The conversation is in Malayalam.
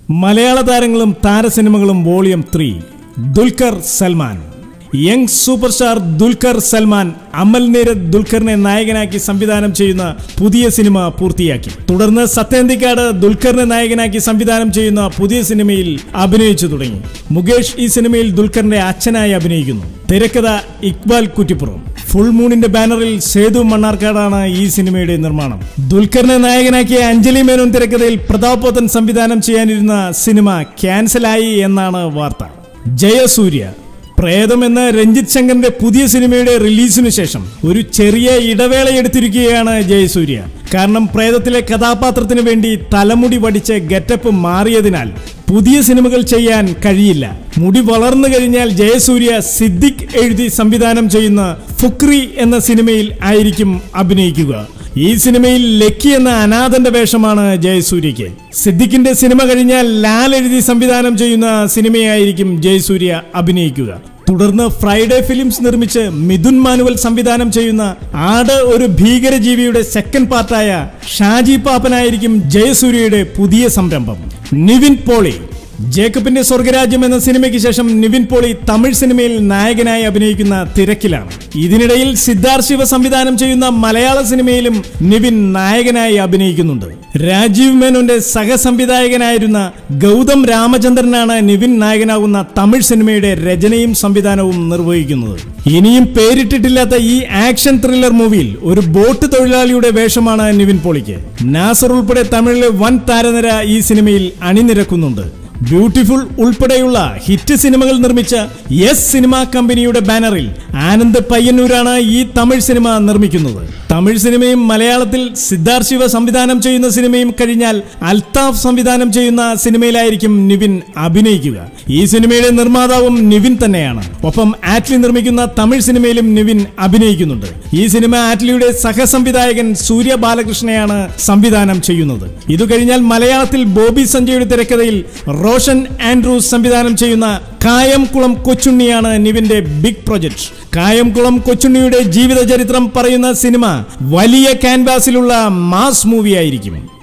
മലയാള താരങ്ങളും താരസിനിമകളും volume three Dulquer Salmaan young super star Dulquer Salmaan Amal Neerad ദുൽഖറിനെ നായകനാക്കി സംവിധാനം ചെയ്യുന്ന പുതിയ സിനിമ പൂർത്തിയാക്കി തുടർന്ന് സത്യന്തിക്കാട് ദുൽഖറിനെ നായകനാക്കി സംവിധാനം ചെയ്യുന്ന പുതിയ സിനിമയിൽ അഭിനയിച്ചു തുടങ്ങി മുകേഷ് ഈ സിനിമയിൽ ദുൽഖറിന്റെ അച്ഛനായി അഭിനയിക്കുന്നു തിരക്കഥ ഇക്ബാൽ കുറ്റിപ്പുറം ഫുൾ മൂണിന്റെ ബാനറിൽ സേതു മണ്ണാർക്കാടാണ് ഈ സിനിമയുടെ നിർമ്മാണം ദുൽഖറിനെ നായകനാക്കിയ അഞ്ജലി മേനോൻ തിരക്കഥയിൽ പ്രതാപ് പോത്തൻ സംവിധാനം ചെയ്യാനിരുന്ന സിനിമ ക്യാൻസലായി എന്നാണ് വാർത്ത ജയസൂര്യ പ്രേതം എന്ന രഞ്ജിത് ശങ്കറിന്റെ പുതിയ സിനിമയുടെ റിലീസിനു ശേഷം ഒരു ചെറിയ ഇടവേള എടുത്തിരിക്കുകയാണ് ജയസൂര്യ കാരണം പ്രേതത്തിലെ കഥാപാത്രത്തിന് വേണ്ടി തലമുടി വടിച്ച് ഗെറ്റപ്പ് മാറിയതിനാൽ പുതിയ സിനിമകൾ ചെയ്യാൻ കഴിയില്ല മുടി വളർന്നു കഴിഞ്ഞാൽ ജയസൂര്യ സിദ്ദിഖ് എഴുതി സംവിധാനം ചെയ്യുന്ന ഫുക്രി എന്ന സിനിമയിൽ ആയിരിക്കും അഭിനയിക്കുക ഈ സിനിമയിൽ ലക്കി എന്ന അനാഥന്റെ വേഷമാണ് ജയസൂര്യയ്ക്ക് സിദ്ദിഖിന്റെ സിനിമ കഴിഞ്ഞാൽ ലാൽ എഴുതി സംവിധാനം ചെയ്യുന്ന സിനിമയായിരിക്കും ജയസൂര്യ അഭിനയിക്കുക തുടർന്ന് ഫ്രൈഡേ ഫിലിംസ് നിർമ്മിച്ച് മിഥുൻ മാനുവൽ സംവിധാനം ചെയ്യുന്ന ആട് ഒരു ഭീകരജീവിയുടെ സെക്കൻഡ് പാർട്ടായ ഷാജി പാപ്പനായിരിക്കും ജയസൂര്യയുടെ പുതിയ സംരംഭം നിവിൻ പോളി ജേക്കബിന്റെ സ്വർഗരാജ്യം എന്ന സിനിമയ്ക്ക് ശേഷം നിവിൻ പോളി തമിഴ് സിനിമയിൽ നായകനായി അഭിനയിക്കുന്ന തിരക്കിലാണ് ഇതിനിടയിൽ സിദ്ധാർത്ഥ് ശിവ സംവിധാനം ചെയ്യുന്ന മലയാള സിനിമയിലും നിവിൻ നായകനായി അഭിനയിക്കുന്നുണ്ട് രാജീവ് മേനോന്റെ സഹസംവിധായകനായിരുന്ന ഗൗതം രാമചന്ദ്രനാണ് നിവിൻ നായകനാകുന്ന തമിഴ് സിനിമയുടെ രചനയും സംവിധാനവും നിർവഹിക്കുന്നത് ഇനിയും പേരിട്ടിട്ടില്ലാത്ത ഈ ആക്ഷൻ ത്രില്ലർ മൂവിയിൽ ഒരു ബോട്ട് തൊഴിലാളിയുടെ വേഷമാണ് നിവിൻ പോളിക്ക് നാസർ ഉൾപ്പെടെ തമിഴിലെ വൻ താരനിര ഈ സിനിമയിൽ അണിനിരക്കുന്നുണ്ട് ബ്യൂട്ടിഫുൾ ഉൾപ്പെടെയുള്ള ഹിറ്റ് സിനിമകൾ നിർമ്മിച്ച എസ് സിനിമ കമ്പനിയുടെ ബാനറിൽ ആനന്ദ് പയ്യന്നൂരാണ് ഈ തമിഴ് സിനിമ നിർമ്മിക്കുന്നത് തമിഴ് സിനിമയും മലയാളത്തിൽ സിദ്ധാർത്ഥ് ശിവ സംവിധാനം ചെയ്യുന്ന സിനിമയും കഴിഞ്ഞാൽ അൽതാഫ് സംവിധാനം ചെയ്യുന്ന സിനിമയിലായിരിക്കും നിവിൻ അഭിനയിക്കുക ഈ സിനിമയുടെ നിർമ്മാതാവും നിവിൻ തന്നെയാണ് ഒപ്പം ആറ്റ്ലി നിർമ്മിക്കുന്ന തമിഴ് സിനിമയിലും നിവിൻ അഭിനയിക്കുന്നുണ്ട് ഈ സിനിമ ആറ്റ്ലിയുടെ സഹസംവിധായകൻ സൂര്യ ബാലകൃഷ്ണയാണ് സംവിധാനം ചെയ്യുന്നത് ഇത് കഴിഞ്ഞാൽ മലയാളത്തിൽ ബോബി സഞ്ജയുടെ തിരക്കഥയിൽ റോഷൻ ആൻഡ്രൂസ് സംവിധാനം ചെയ്യുന്ന കായംകുളം കൊച്ചുണ്ണിയാണ് നിവിന്റെ ബിഗ് പ്രൊജക്ട് കായംകുളം കൊച്ചുണ്ണിയുടെ ജീവിത ചരിത്രം പറയുന്ന സിനിമ വലിയ ക്യാൻവാസിലുള്ള മാസ് മൂവിയായിരിക്കും